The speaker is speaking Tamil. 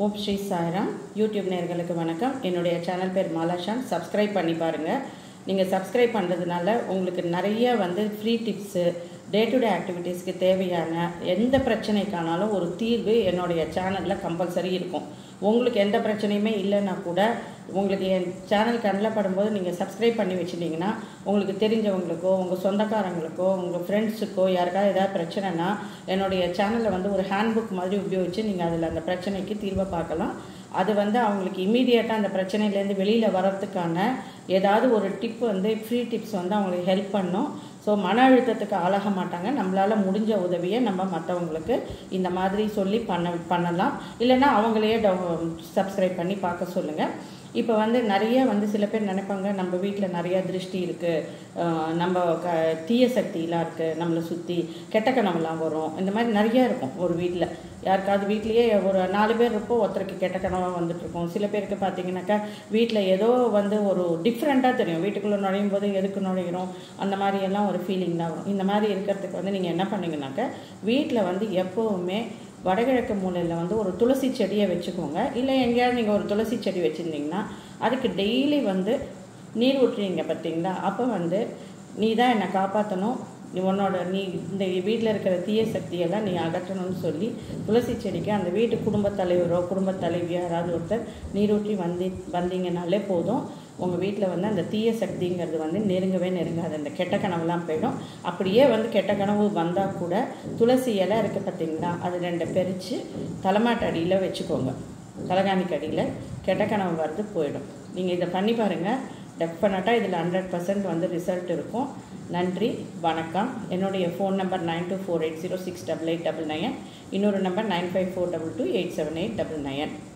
ஓம் ஸ்ரீ சாய்ராம் யூடியூப் நேயர்களுக்கு வணக்கம் என்னுடைய சேனல் பேர் மாலாஷான் சப்ஸ்கிரைப் பண்ணி பாருங்கள் நீங்கள் சப்ஸ்கிரைப் பண்ணுறதுனால உங்களுக்கு நிறைய வந்து free tips day to day ஆக்டிவிட்டீஸ்க்கு தேவையான எந்த பிரச்சனைக்கானாலும் ஒரு தீர்வு என்னுடைய சேனலில் கம்பல்சரி இருக்கும் உங்களுக்கு எந்த பிரச்சனையுமே இல்லைன்னா கூட உங்களுக்கு என் சேனல் கண்ணில் படும்போது நீங்கள் சப்ஸ்கிரைப் பண்ணி வச்சுட்டிங்கன்னா உங்களுக்கு தெரிஞ்சவங்களுக்கோ உங்கள் சொந்தக்காரங்களுக்கோ உங்கள் ஃப்ரெண்ட்ஸுக்கோ யாருக்காவது ஏதாவது பிரச்சனைனா என்னுடைய சேனலில் வந்து ஒரு ஹேண்ட்புக் மாதிரி உபயோகித்து நீங்கள் அதில் அந்த பிரச்சனைக்கு தீர்வை பார்க்கலாம் அது வந்து அவங்களுக்கு இமீடியட்டாக அந்த பிரச்சனையிலேருந்து வெளியில் வர்றதுக்கான ஏதாவது ஒரு டிப் வந்து ஃப்ரீ டிப்ஸ் வந்து அவங்களுக்கு ஹெல்ப் பண்ணும் ஸோ மன அழுத்தத்துக்கு ஆளாக மாட்டாங்க நம்மளால் முடிஞ்ச உதவியை நம்ம மற்றவங்களுக்கு இந்த மாதிரி சொல்லி பண்ண பண்ணலாம் இல்லைன்னா அவங்களையே டவு சப்ஸ்கிரைப் பண்ணி பார்க்க சொல்லுங்கள் இப்போ வந்து நிறைய வந்து சில பேர் நினைப்பாங்க நம்ம வீட்டில் நிறைய திருஷ்டி இருக்குது நம்ம க தீய சக்தியெலாம் இருக்குது நம்மளை சுற்றி கெட்ட கனவுலாம் வரும் இந்த மாதிரி நிறைய இருக்கும் ஒரு வீட்டில் யாருக்காவது வீட்லேயே ஒரு நாலு பேர் இருப்போம் ஒருத்தருக்கு கெட்ட கனவாக வந்துட்டுருக்கோம் சில பேருக்கு பார்த்தீங்கன்னாக்கா வீட்டில் ஏதோ வந்து ஒரு டிஃப்ரெண்ட்டாக தெரியும் வீட்டுக்குள்ளே நுழையும் போது எதுக்கு நுழையிறோம் அந்த மாதிரி எல்லாம் ஒரு ஃபீலிங் தான் வரும் இந்த மாதிரி இருக்கிறதுக்கு வந்து நீங்கள் என்ன பண்ணீங்கன்னாக்கா வீட்டில் வந்து எப்போவுமே வடகிழக்கு மூலையில் வந்து ஒரு துளசி செடியை வச்சுக்கோங்க இல்லை எங்கேயாவது நீங்கள் ஒரு துளசி செடி வச்சுருந்தீங்கன்னா அதுக்கு டெய்லி வந்து நீர் ஊற்றுறீங்க பார்த்தீங்களா அப்போ வந்து நீ தான் என்னை காப்பாற்றணும் நீ உன்னோட நீ இந்த வீட்டில் இருக்கிற தீய சக்தியெல்லாம் நீ அகற்றணும்னு சொல்லி துளசி செடிக்கு அந்த வீட்டு குடும்பத் தலைவரோ குடும்பத் தலைவியோ யாராவது ஒருத்தர் நீரூற்றி வந்து வந்தீங்கனாலே போதும் உங்கள் வீட்டில் வந்து அந்த தீய சக்திங்கிறது வந்து நெருங்கவே நெருங்காது அந்த கெட்ட கனவுலாம் போயிடும் அப்படியே வந்து கெட்ட கனவு வந்தால் கூட துளசி இலை இருக்குது பார்த்தீங்களா அது ரெண்டை பிரித்து தலைமாட்டு அடியில் வச்சுக்கோங்க தலகாணிக்கு அடியில் கெட்ட கனவு வரது போயிடும் நீங்கள் இதை பண்ணி பாருங்கள் டெஃபினட்டாக இதில் ஹண்ட்ரட் பர்சன்ட் வந்து ரிசல்ட் இருக்கும் நன்றி வணக்கம் என்னுடைய phone number nine two four eight zero six double eight double nine இன்னொரு number nine five four double two eight seven eight double nine